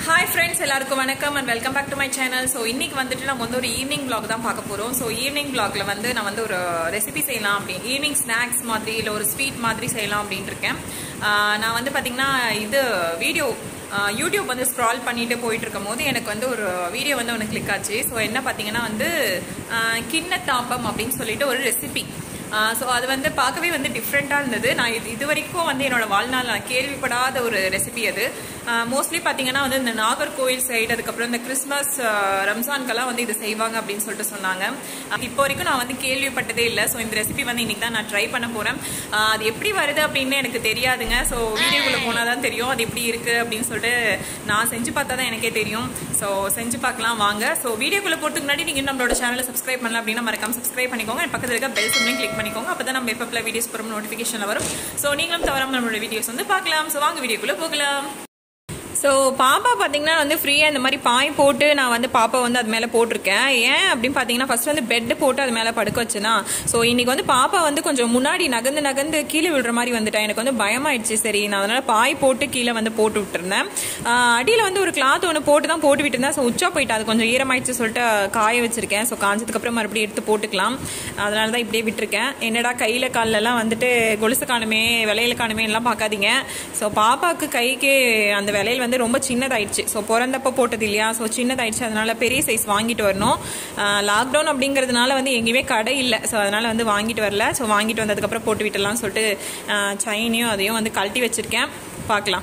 hi friends எல்லாருக்கும் வணக்கம் and welcome back to my channel so இன்னைக்கு வந்துட்டு நம்ம வந்து ஒரு ஈவினிங் vlog தான் பார்க்க போகிறோம் ஸோ ஈவினிங் vlogல வந்து நான் வந்து ஒரு ரெசிபி செய்யலாம் அப்படின்னு ஈவினிங் ஸ்நாக்ஸ் மாதிரி இல்லை ஒரு ஸ்வீட் மாதிரி செய்யலாம் அப்படின்ட்டு இருக்கேன் ஆஹ் நான் வந்து பார்த்தீங்கன்னா இது வீடியோ யூடியூப் வந்து ஸ்க்ரால் பண்ணிட்டு போயிட்டு இருக்கும் போது எனக்கு வந்து ஒரு வீடியோ வந்து ஒன்று கிளிக் ஆச்சு ஸோ என்ன பார்த்தீங்கன்னா வந்து ஆஹ் கிண்ணத்தாப்பம் அப்படின்னு சொல்லிட்டு ஒரு ரெசிபி ஸோ அது வந்து பார்க்கவே வந்து டிஃப்ரெண்ட்டாக இருந்தது நான் இது இது வரைக்கும் வந்து என்னோட வாழ்நாள் நான் கேள்விப்படாத ஒரு ரெசிபி அது மோஸ்ட்லி பார்த்தீங்கன்னா வந்து இந்த நாகர்கோவில் சைடு அதுக்கப்புறம் இந்த கிறிஸ்மஸ் ரம்ஜான்க்கெல்லாம் வந்து இது செய்வாங்க அப்படின்னு சொல்லிட்டு சொன்னாங்க அஹ் இப்போ வரைக்கும் நான் வந்து கேள்விப்பட்டதே இல்லை ஸோ இந்த ரெசிபி வந்து இன்னைக்கு தான் நான் ட்ரை பண்ண போகிறேன் அது எப்படி வருது அப்படின்னு எனக்கு தெரியாதுங்க ஸோ வீடியோக்குள்ளே போனால் தான் தெரியும் அது எப்படி இருக்குது அப்படின்னு சொல்லிட்டு நான் செஞ்சு பார்த்தா தான் எனக்கே தெரியும் ஸோ செஞ்சு பார்க்கலாம் வாங்க ஸோ வீடியோக்குள்ளே போகிறதுக்கு முன்னாடி நீங்கள் நம்மளோட சேனலை சப்ஸ்கிரைப் பண்ணல அப்படின்னா மறக்காம சப்ஸ்கிரைப் பண்ணிக்கோங்க என் பக்கத்தில் இருக்க பெல் சிம்லையும் கிளிக் பண்ணிக்கோங்க அப்போ தான் நம்ம எப்போ வீடியோஸ் போகிற நோட்டிஃபிகேஷனில் வரும் ஸோ நீங்களும் தவறாம நம்மளோட வீடியோஸ் வந்து பார்க்கலாம் ஸோ வாங்க வீடியோக்குள்ளே போகலாம் ஸோ பாப்பா பார்த்தீங்கன்னா வந்து ஃப்ரீயாக இந்த மாதிரி பாய் போட்டு நான் வந்து பாப்பா வந்து அது மேலே போட்டிருக்கேன் ஏன் அப்படின்னு பார்த்தீங்கன்னா ஃபர்ஸ்ட் வந்து பெட்டு போட்டு அது மேலே படுக்க வச்சுனா ஸோ இன்னைக்கு வந்து பாப்பா வந்து கொஞ்சம் முன்னாடி நகர்ந்து நகர்ந்து கீழே விழுற மாதிரி வந்துட்டேன் எனக்கு வந்து பயமாயிடுச்சு சரி நான் அதனால பாய் போட்டு கீழே வந்து போட்டு விட்டுருந்தேன் அடியில் வந்து ஒரு கிளாத் ஒன்று போட்டு தான் போட்டு விட்டுருந்தேன் ஸோ உச்சா போயிட்டு அது கொஞ்சம் ஈரமாயிடுச்சு சொல்லிட்டு காய வச்சிருக்கேன் ஸோ காஞ்சதுக்கப்புறம் மறுபடியும் எடுத்து போட்டுக்கலாம் அதனால தான் இப்படியே விட்டுருக்கேன் என்னடா கையில் கால்லெல்லாம் வந்துட்டு கொலுசு காணுமே விலையில காணுமே எல்லாம் பார்க்காதீங்க ஸோ பாப்பாவுக்கு கைக்கு அந்த விலையில் வந்து ரொம்ப சின்னதாயிடுச்சு ஸோ பிறந்தப்போ போட்டது இல்லையா ஸோ சின்னதாயிடுச்சு அதனால பெரிய சைஸ் வாங்கிட்டு வரணும் லாக்டவுன் அப்படிங்கிறதுனால வந்து எங்கேயுமே கடை இல்லை ஸோ அதனால வந்து வாங்கிட்டு வரல ஸோ வாங்கிட்டு வந்ததுக்கப்புறம் போட்டு விட்டுலாம் சொல்லிட்டு சைனையும் அதையும் வந்து கழட்டி வச்சிருக்கேன் பார்க்கலாம்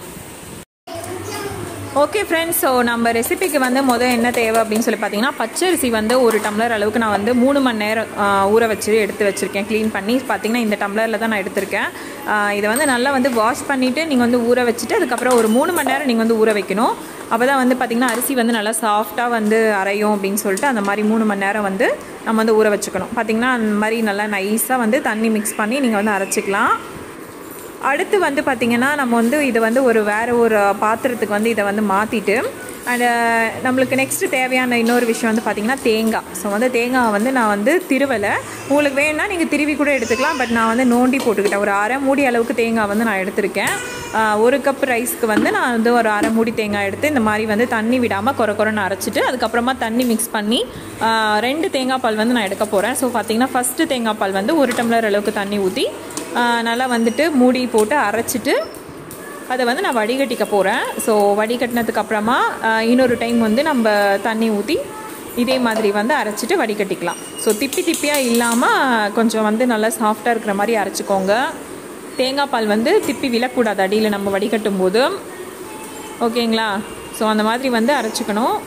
ஓகே ஃப்ரெண்ட்ஸ் ஸோ நம்ம ரெசிபிக்கு வந்து முதல் என்ன தேவை அப்படின்னு சொல்லி பார்த்தீங்கன்னா பச்சரிசி வந்து ஒரு டம்ளர் அளவுக்கு நான் வந்து மூணு மணி நேரம் ஊற வச்சு எடுத்து வச்சுருக்கேன் க்ளீன் பண்ணி பார்த்தீங்கன்னா இந்த டம்ளரில் தான் நான் எடுத்திருக்கேன் இதை வந்து நல்லா வந்து வாஷ் பண்ணிவிட்டு நீங்கள் வந்து ஊற வச்சுட்டு அதுக்கப்புறம் ஒரு மூணு மணி நேரம் நீங்கள் வந்து ஊற வைக்கணும் அப்போ தான் வந்து பார்த்திங்கன்னா அரிசி வந்து நல்லா சாஃப்டாக வந்து அரையும் அப்படின்னு சொல்லிட்டு அந்த மாதிரி மூணு மணி நேரம் வந்து நம்ம வந்து ஊற வச்சுக்கணும் பார்த்திங்கன்னா அந்த மாதிரி நல்லா நைஸாக வந்து தண்ணி மிக்ஸ் பண்ணி நீங்கள் வந்து அரைச்சிக்கலாம் அடுத்து வந்து பார்த்திங்கன்னா நம்ம வந்து இதை வந்து ஒரு வேறு ஒரு பாத்திரத்துக்கு வந்து இதை வந்து மாற்றிட்டு அண்ட் நம்மளுக்கு நெக்ஸ்ட்டு தேவையான இன்னொரு விஷயம் வந்து பார்த்திங்கன்னா தேங்காய் ஸோ வந்து தேங்காய் வந்து நான் வந்து திருவலை உங்களுக்கு வேணும்னா நீங்கள் திருவி கூட எடுத்துக்கலாம் பட் நான் வந்து நோண்டி போட்டுக்கிட்டேன் ஒரு அரை மூடி அளவுக்கு தேங்காய் வந்து நான் எடுத்திருக்கேன் ஒரு கப் ரைஸ்க்கு வந்து நான் வந்து ஒரு அரை மூடி தேங்காய் எடுத்து இந்த மாதிரி வந்து தண்ணி விடாமல் குறை குறைன்னு அரைச்சிட்டு அதுக்கப்புறமா தண்ணி மிக்ஸ் பண்ணி ரெண்டு தேங்காய் பால் வந்து நான் எடுக்க போகிறேன் ஸோ பார்த்திங்கன்னா ஃபஸ்ட்டு தேங்காய் பால் வந்து ஒரு டம்ளர் அளவுக்கு தண்ணி ஊற்றி நல்லா வந்துட்டு மூடி போட்டு அரைச்சிட்டு அதை வந்து நான் வடிகட்டிக்க போகிறேன் ஸோ வடிகட்டினதுக்கு அப்புறமா இன்னொரு டைம் வந்து நம்ம தண்ணி ஊற்றி இதே மாதிரி வந்து அரைச்சிட்டு வடிகட்டிக்கலாம் ஸோ திப்பி திப்பியாக இல்லாமல் கொஞ்சம் வந்து நல்லா சாஃப்டாக இருக்கிற மாதிரி அரைச்சிக்கோங்க தேங்காய் பால் வந்து திப்பி விழக்கூடாது அடியில் நம்ம வடிகட்டும் போது ஓகேங்களா ஸோ அந்த மாதிரி வந்து அரைச்சிக்கணும்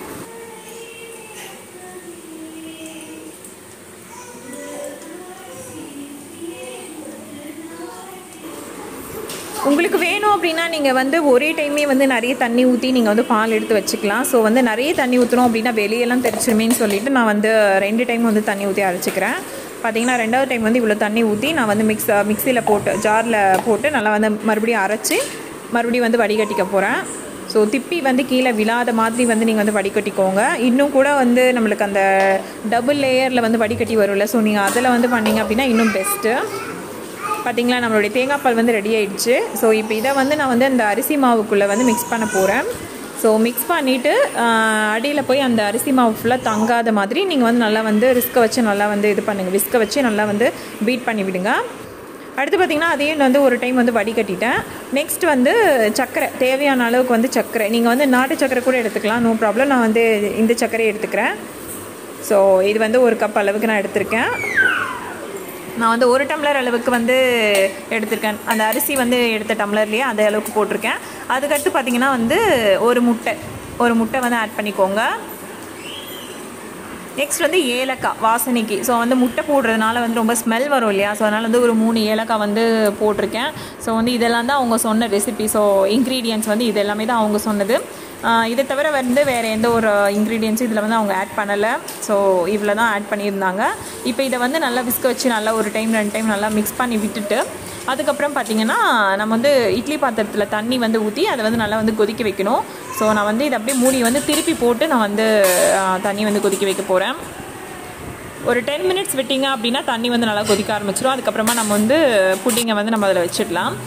உங்களுக்கு வேணும் அப்படின்னா நீங்கள் வந்து ஒரே டைமே வந்து நிறைய தண்ணி ஊற்றி நீங்கள் வந்து பால் எடுத்து வச்சுக்கலாம் ஸோ வந்து நிறைய தண்ணி ஊற்றுறோம் அப்படின்னா வெளியெல்லாம் தெரிச்சிருமேன்னு சொல்லிட்டு நான் வந்து ரெண்டு டைம் வந்து தண்ணி ஊற்றி அரைச்சிக்கிறேன் பார்த்தீங்கன்னா ரெண்டாவது டைம் வந்து இவ்வளோ தண்ணி ஊற்றி நான் வந்து மிக்ஸ் மிக்சியில் போட்டு ஜாரில் போட்டு நல்லா வந்து மறுபடியும் அரைச்சி மறுபடியும் வந்து வடிகட்டிக்க போகிறேன் ஸோ திப்பி வந்து கீழே விழாத மாதிரி வந்து நீங்கள் வந்து வடிகட்டிக்கோங்க இன்னும் கூட வந்து நம்மளுக்கு அந்த டபுள் லேயரில் வந்து வடிகட்டி வரும்ல ஸோ நீங்கள் அதில் வந்து பண்ணிங்க அப்படின்னா இன்னும் பெஸ்ட்டு பார்த்திங்களா நம்மளுடைய தேங்காய் பால் வந்து ரெடி ஆயிடுச்சு ஸோ இப்போ இதை வந்து நான் வந்து அந்த அரிசி மாவுக்குள்ளே வந்து மிக்ஸ் பண்ண போகிறேன் ஸோ மிக்ஸ் பண்ணிவிட்டு அடியில் போய் அந்த அரிசி மாவு ஃபுல்லாக தங்காத மாதிரி நீங்கள் வந்து நல்லா வந்து ரிஸ்க்கை வச்சு நல்லா வந்து இது பண்ணுங்கள் விஸ்கை வச்சு நல்லா வந்து பீட் பண்ணி விடுங்க அடுத்து பார்த்திங்கன்னா அதையும் வந்து ஒரு டைம் வந்து வடிகட்டிட்டேன் நெக்ஸ்ட் வந்து சர்க்கரை தேவையான அளவுக்கு வந்து சர்க்கரை நீங்கள் வந்து நாட்டு சர்க்கரை கூட எடுத்துக்கலாம் நோ ப்ராப்ளம் நான் வந்து இந்த சர்க்கரையை எடுத்துக்கிறேன் ஸோ இது வந்து ஒரு கப் அளவுக்கு நான் எடுத்திருக்கேன் நான் வந்து ஒரு டம்ளர் அளவுக்கு வந்து எடுத்திருக்கேன் அந்த அரிசி வந்து எடுத்த டம்ளர்லேயே அந்த அளவுக்கு போட்டிருக்கேன் அதுக்கடுத்து பார்த்திங்கன்னா வந்து ஒரு முட்டை ஒரு முட்டை வந்து ஆட் பண்ணிக்கோங்க நெக்ஸ்ட் வந்து ஏலக்காய் வாசனைக்கு ஸோ வந்து முட்டை போடுறதுனால வந்து ரொம்ப ஸ்மெல் வரும் இல்லையா ஸோ அதனால் வந்து ஒரு மூணு ஏலக்காய் வந்து போட்டிருக்கேன் ஸோ வந்து இதெல்லாம் தான் அவங்க சொன்ன ரெசிபி ஸோ இன்க்ரீடியன்ஸ் வந்து இது எல்லாமே தான் அவங்க சொன்னது இதை தவிர வந்து வேறு எந்த ஒரு இன்க்ரீடியன்ஸும் இதில் வந்து அவங்க ஆட் பண்ணலை ஸோ இவ்வளோ தான் ஆட் பண்ணியிருந்தாங்க இப்போ இதை வந்து நல்லா விஸ்க வச்சு நல்லா ஒரு டைம் ரெண்டு டைம் நல்லா மிக்ஸ் பண்ணி விட்டுட்டு அதுக்கப்புறம் பார்த்திங்கன்னா நம்ம வந்து இட்லி பாத்திரத்தில் தண்ணி வந்து ஊற்றி அதை வந்து நல்லா வந்து கொதிக்க வைக்கணும் ஸோ நான் வந்து இதை அப்படியே மூடி வந்து திருப்பி போட்டு நான் வந்து தண்ணி வந்து கொதிக்க வைக்க போகிறேன் ஒரு டென் மினிட்ஸ் விட்டிங்க அப்படின்னா தண்ணி வந்து நல்லா கொதிக்க ஆரம்பிச்சிடும் அதுக்கப்புறமா நம்ம வந்து புட்டிங்கை வந்து நம்ம அதில் வச்சிடலாம்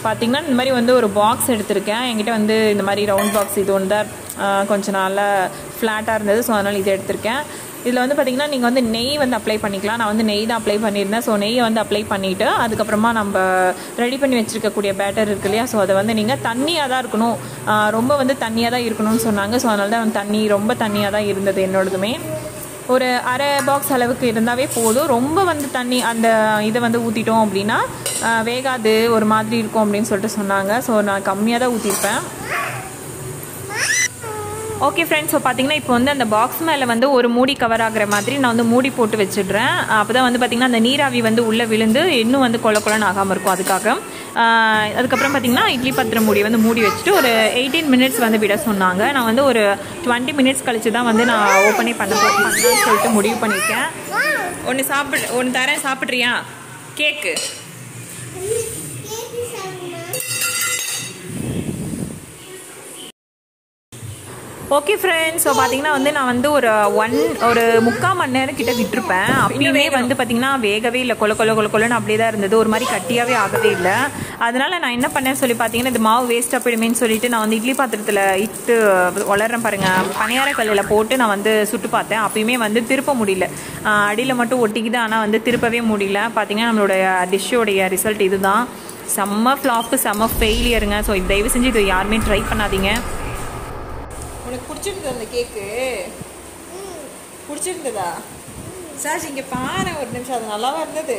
பார்த்தீங்கன்னா இந்த மாதிரி வந்து ஒரு பாக்ஸ் எடுத்திருக்கேன் என்கிட்ட வந்து இந்த மாதிரி ரவுண்ட் பாக்ஸ் இது ஒன்று தான் ஆஹ், கொஞ்ச நாளாக ஃப்ளாட்டாக இருந்தது ஸோ அதனால் இது எடுத்திருக்கேன் இதில் வந்து பார்த்தீங்கன்னா நீங்கள் வந்து நெய் வந்து அப்ளை பண்ணிக்கலாம் நான் வந்து நெய் தான் அப்ளை பண்ணியிருந்தேன் ஸோ நெய்யை வந்து அப்ளை பண்ணிவிட்டு அதுக்கப்புறமா நம்ம ரெடி பண்ணி வச்சுருக்கக்கூடிய பேட்டர் இருக்கு இல்லையா ஸோ அதை வந்து நீங்கள் தண்ணியாக தான் இருக்கணும் ஆஹ், ரொம்ப வந்து தண்ணியாக தான் இருக்கணும்னு சொன்னாங்க ஸோ அதனால தான் தண்ணி ரொம்ப தண்ணியாக தான் இருந்தது என்னோடதுமே ஒரு அரை பாக்ஸ் அளவுக்கு இருந்தாவே போதும் ரொம்ப வந்து தண்ணி அந்த இதை வந்து ஊற்றிட்டோம் அப்படின்னா ஆஹ், வேகாது ஒரு மாதிரி இருக்கும் அப்படின்னு சொல்லிட்டு சொன்னாங்க ஸோ நான் கம்மியாக தான் ஊற்றிருப்பேன் ஓகே ஃப்ரெண்ட்ஸ் ஸோ பார்த்தீங்கன்னா இப்போ வந்து அந்த பாக்ஸ் மேலே வந்து ஒரு மூடி கவர் ஆகுற மாதிரி நான் வந்து மூடி போட்டு வச்சிடுறேன் அப்போ தான் வந்து பார்த்தீங்கன்னா அந்த நீராவி வந்து உள்ளே விழுந்து இன்னும் வந்து கொல கொலன்னு ஆகாமல் இருக்கும் அதுக்காக ஆஹ் அதுக்கப்புறம் பார்த்தீங்கன்னா இட்லி பத்திரம் மூடி வந்து மூடி வச்சுட்டு ஒரு எயிட்டீன் மினிட்ஸ் வந்து விட சொன்னாங்க நான் வந்து ஒரு டுவெண்ட்டி மினிட்ஸ் கழிச்சு தான் வந்து நான் ஓப்பனே பண்ண போ- பண்ணலாம்னு சொல்லிட்டு முடிவு பண்ணியிருக்கேன் ஒன்று சாப்பிடு ஒன்று தரேன் சாப்பிட்றியா கேக்கு ஓகே ஃப்ரெண்ட்ஸ் ஸோ பார்த்தீங்கன்னா வந்து நான் வந்து ஒரு ஒன் ஒரு முக்கால் மணி நேரம் கிட்ட விட்டுருப்பேன் அப்பயுமே வந்து பார்த்தீங்கன்னா வேகவே இல்லை கொல கொல கொல கொலன்னு அப்படியே தான் இருந்தது ஒரு மாதிரி கட்டியாகவே ஆகவே இல்லை அதனால நான் என்ன பண்ணேன்னு சொல்லி பார்த்தீங்கன்னா இது மாவு வேஸ்ட்டாக போயிடுமேன்னு சொல்லிட்டு நான் வந்து இட்லி பாத்திரத்தில் இட்டு வளர்றேன் பாருங்க பணியார கல்லில் போட்டு நான் வந்து சுட்டு பார்த்தேன் அப்பயுமே வந்து திருப்ப முடியல அடியில் மட்டும் ஒட்டிக்குது ஆனால் வந்து திருப்பவே முடியல பார்த்தீங்கன்னா நம்மளுடைய டிஷ்ஷோடைய ரிசல்ட் இதுதான் செம்ம ஃப்ளாப்பு செம்ம ஃபெயிலியருங்க ஸோ தயவு செஞ்சு இது யாருமே ட்ரை பண்ணாதீங்க உனக்கு பிடிச்சிருந்தது அந்த கேக்கு பிடிச்சிருந்ததா சார் இங்க பாரு ஒரு நிமிஷம் அது நல்லாவா இருந்தது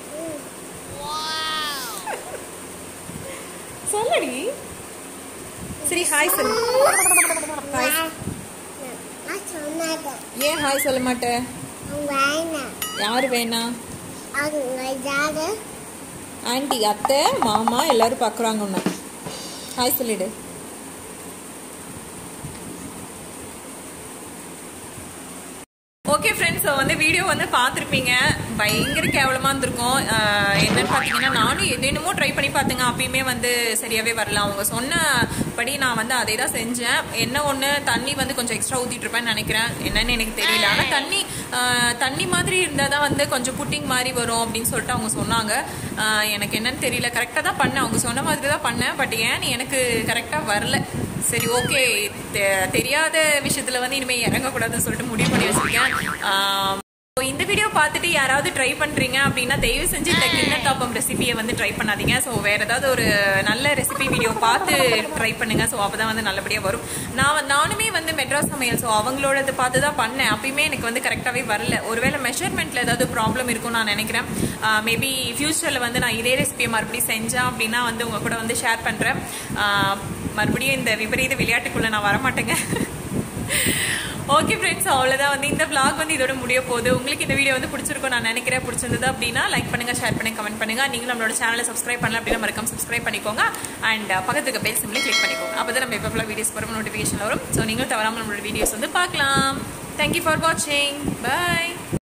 சொல்லடி சரி ஹாய் சொல்லு ஹாய் நான் சொன்னது ஏன் ஹாய் சொல்ல மாட்டேன் வேணாம் யாரு வேணாம் அவங்க யாரு ஆண்டி அத்தை மாமா எல்லாரும் பார்க்குறாங்க உன்னை ஹாய் சொல்லிடு ஓகே ஃப்ரெண்ட்ஸ் வந்து வீடியோ வந்து பார்த்துருப்பீங்க பயங்கர கேவலமாக இருந்திருக்கும் ஆஹ் என்னன்னு பார்த்தீங்கன்னா நானும் என்னென்னமோ ட்ரை பண்ணி பார்த்துங்க அப்பயுமே வந்து சரியாகவே வரல அவங்க சொன்னபடி நான் வந்து அதே தான் செஞ்சேன் என்ன ஒன்று தண்ணி வந்து கொஞ்சம் எக்ஸ்ட்ரா ஊற்றிட்டு இருப்பேன்னு நினைக்கிறேன் என்னன்னு எனக்கு தெரியல ஆனால் தண்ணி ஆஹ் தண்ணி மாதிரி இருந்தால் தான் வந்து கொஞ்சம் புட்டிங் மாதிரி வரும் அப்படின்னு சொல்லிட்டு அவங்க சொன்னாங்க ஆஹ் எனக்கு என்னன்னு தெரியல கரெக்டாக தான் பண்ணேன் அவங்க சொன்ன மாதிரி தான் பண்ணேன் பட் ஏன் எனக்கு கரெக்டாக வரல சரி ஓகே தெரியாத விஷயத்துல வந்து இனிமே இறங்கக்கூடாதுன்னு சொல்லிட்டு முடிவு பண்ணி வச்சிருக்கேன் ஆம், so இந்த வீடியோ பார்த்துட்டு யாராவது ட்ரை பண்றீங்க அப்படின்னா தயவு செஞ்சு இந்த கிண்ணத்தாப்பம் ரெசிபியை வந்து ட்ரை பண்ணாதீங்க ஸோ வேற ஏதாவது ஒரு நல்ல ரெசிபி வீடியோ பார்த்து ட்ரை பண்ணுங்க ஸோ அப்பதான் வந்து நல்லபடியா வரும் நான் வந்து- நானுமே வந்து மெட்ராஸ் சமையல் ஸோ அவங்களோடது பார்த்து தான் பண்ணேன் அப்பயுமே எனக்கு வந்து கரெக்டாகவே வரல ஒருவேளை மெஷர்மெண்ட்ல ஏதாவது ப்ராப்ளம் இருக்கும்னு நான் நினைக்கிறேன் மேபி ஃபியூச்சரில் வந்து நான் இதே ரெசிபியை மறுபடியும் செஞ்சேன் அப்படின்னா வந்து உங்க கூட வந்து ஷேர் பண்றேன் ஆஹ் மறுபடியும் இந்த விபரீத விளையாட்டுக்குள்ள நான் வரமாட்டேங்க ஓகே ஃப்ரெண்ட்ஸ் அவ்வளோதான் வந்து இந்த vlog வந்து இதோட முடிய போகுது உங்களுக்கு இந்த வீடியோ வந்து பிடிச்சிருக்கும் நான் நினைக்கிறேன் பிடிச்சிருந்தது அப்படின்னா லைக் பண்ணுங்க ஷேர் பண்ணுங்க கமெண்ட் பண்ணுங்க நீங்களும் நம்மளோட சேனலை சப்ஸ்கிரைப் பண்ணல அப்படின்னா மறக்காம சப்ஸ்கிரைப் பண்ணிக்கோங்க அண்ட் பக்கத்துக்கு பெல் சிம்ல கிளிக் பண்ணிக்கோங்க அப்போ தான் நம்ம எப்போ வீடியோஸ் போகிற நோட்டிஃபிகேஷன் வரும் ஸோ நீங்களும் தவறாமல் நம்மளோட வீடியோஸ் வந்து பார்க்கலாம் தேங்க்யூ ஃபார் வாட்சிங் பை